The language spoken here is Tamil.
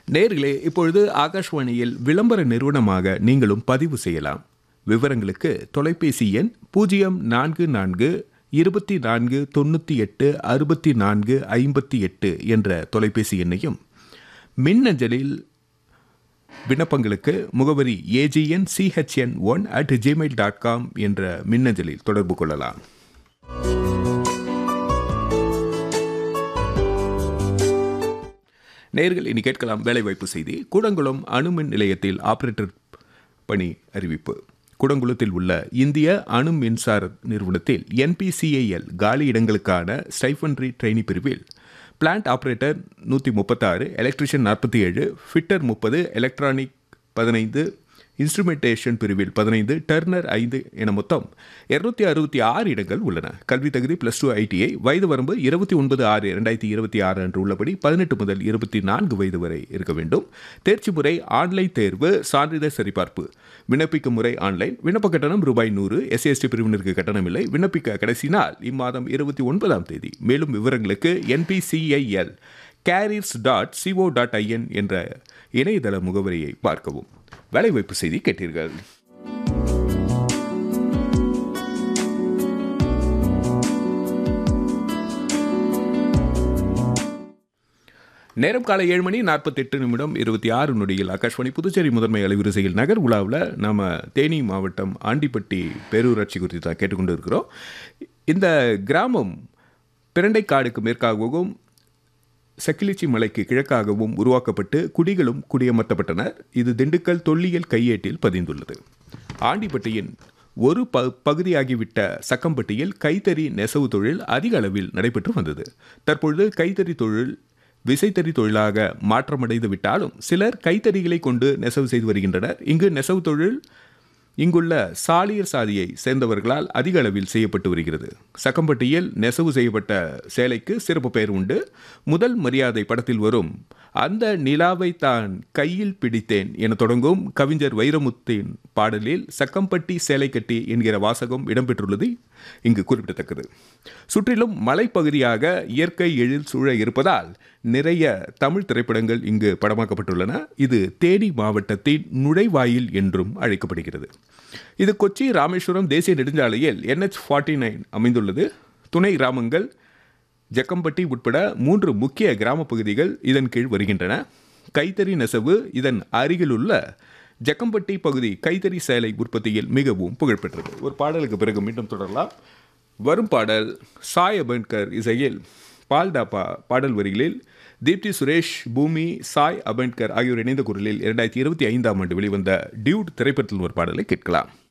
நேர்களே இப்பொழுது ஆகாஷ்வாணியில் விளம்பர நிறுவனமாக நீங்களும் பதிவு செய்யலாம் விவரங்களுக்கு தொலைபேசி எண் பூஜ்ஜியம் நான்கு நான்கு இருபத்தி நான்கு தொண்ணூற்றி எட்டு அறுபத்தி நான்கு ஐம்பத்தி எட்டு என்ற தொலைபேசி எண்ணையும் மின்னஞ்சலில் விண்ணப்பங்களுக்கு முகவரி AGN CHN one at Gmail dot com என்ற மின்னஞ்சலில் தொடர்பு கொள்ளலாம் நேர்கள் இனி கேட்கலாம் வேலைவாய்ப்பு செய்தி கூடங்குளம் அணுமின் நிலையத்தில் ஆபரேட்டர் பணி அறிவிப்பு குடங்குளத்தில் உள்ள இந்திய அணு மின்சார நிறுவனத்தில் என்பிசிஐஎல் காலி இடங்களுக்கான ஸ்டைஃபன்ட்ரி ட்ரெயினி பிரிவில் பிளான்ட் ஆபரேட்டர் நூற்றி முப்பத்தாறு எலக்ட்ரிஷியன் நாற்பத்தி ஏழு ஃபிட்டர் முப்பது எலக்ட்ரானிக் பதினைந்து இன்ஸ்ட்ருமெண்டேஷன் பிரிவில் பதினைந்து டர்னர் ஐந்து என மொத்தம் இருநூத்தி அறுபத்தி ஆறு இடங்கள் உள்ளன கல்வி தகுதி பிளஸ் டூ ஐடிஐ வயது வரம்பு இருபத்தி ஒன்பது ஆறு இரண்டாயிரத்தி இருபத்தி ஆறு அன்று உள்ளபடி பதினெட்டு முதல் இருபத்தி நான்கு வயது வரை இருக்க வேண்டும் தேர்ச்சி முறை ஆன்லைன் தேர்வு சான்றிதழ் சரிபார்ப்பு விண்ணப்பிக்கும் முறை ஆன்லைன் விண்ணப்ப கட்டணம் ரூபாய் நூறு எஸ்சிஎஸ்டி பிரிவினருக்கு கட்டணம் இல்லை விண்ணப்பிக்க கடைசி நாள் இம்மாதம் இருபத்தி ஒன்பதாம் தேதி மேலும் விவரங்களுக்கு NPCIL careers dot co dot in என்ற இணையதள முகவரியை பார்க்கவும் வேலைவாய்ப்பு செய்தி கேட்டீர்கள் நேரம் காலை ஏழு மணி நாற்பத்தெட்டு நிமிடம் இருபத்தி ஆறு நொடியில் ஆகாஷ்வாணி புதுச்சேரி முதன்மை அலைவரிசையில் நகர் உலாவில் நாம் தேனி மாவட்டம் ஆண்டிப்பட்டி பேரூராட்சி குறித்து தான் கேட்டுக்கொண்டு இருக்கிறோம் இந்த கிராமம் பிரண்டைக்காடுக்கு மேற்காகவும் சக்கிலிச்சி மலைக்கு கிழக்காகவும் உருவாக்கப்பட்டு குடிகளும் குடியமர்த்தப்பட்டனர் இது திண்டுக்கல் தொல்லியல் கையேட்டில் பதிந்துள்ளது ஆண்டிப்பட்டியின் ஒரு ப பகுதியாகிவிட்ட சக்கம்பட்டியில் கைத்தறி நெசவு தொழில் அதிக அளவில் நடைபெற்று வந்தது தற்பொழுது கைத்தறி தொழில் விசைத்தறி தொழிலாக மாற்றமடைந்து விட்டாலும் சிலர் கைத்தறிகளை கொண்டு நெசவு செய்து வருகின்றனர் இங்கு நெசவு தொழில் இங்குள்ள சாலியர் சாதியை சேர்ந்தவர்களால் அதிக அளவில் செய்யப்பட்டு வருகிறது சக்கம்பட்டியில் நெசவு செய்யப்பட்ட சேலைக்கு சிறப்பு பெயர் உண்டு முதல் மரியாதை படத்தில் வரும் அந்த நிலாவை தான் கையில் பிடித்தேன் என தொடங்கும் கவிஞர் வைரமுத்தின் பாடலில் சக்கம்பட்டி சேலை கட்டி என்கிற வாசகம் இடம்பெற்றுள்ளது இங்கு குறிப்பிடத்தக்கது சுற்றிலும் மலைப்பகுதியாக இயற்கை எழில் சூழ இருப்பதால் நிறைய தமிழ் திரைப்படங்கள் இங்கு படமாக்கப்பட்டுள்ளன இது தேனி மாவட்டத்தின் நுழைவாயில் என்றும் அழைக்கப்படுகிறது இது கொச்சி ராமேஸ்வரம் தேசிய நெடுஞ்சாலையில் என்ஹெச் ஃபார்ட்டி நைன் அமைந்துள்ளது துணை கிராமங்கள் ஜக்கம்பட்டி உட்பட மூன்று முக்கிய கிராம பகுதிகள் இதன் கீழ் வருகின்றன கைத்தறி நெசவு இதன் அருகிலுள்ள ஜக்கம்பட்டி பகுதி கைத்தறி சேலை உற்பத்தியில் மிகவும் புகழ்பெற்றது ஒரு பாடலுக்கு பிறகு மீண்டும் தொடரலாம் வரும் பாடல் சாய் அபன்கர் இசையில் பால்டாப்பா பாடல் வரிகளில் தீப்தி சுரேஷ் பூமி சாய் அபன்கர் ஆகியோர் இணைந்த குரலில் இரண்டாயிரத்தி இருபத்தி ஐந்தாம் ஆண்டு வெளிவந்த டியூட் திரைப்படத்தில் ஒரு பாடலை கேட்கலாம்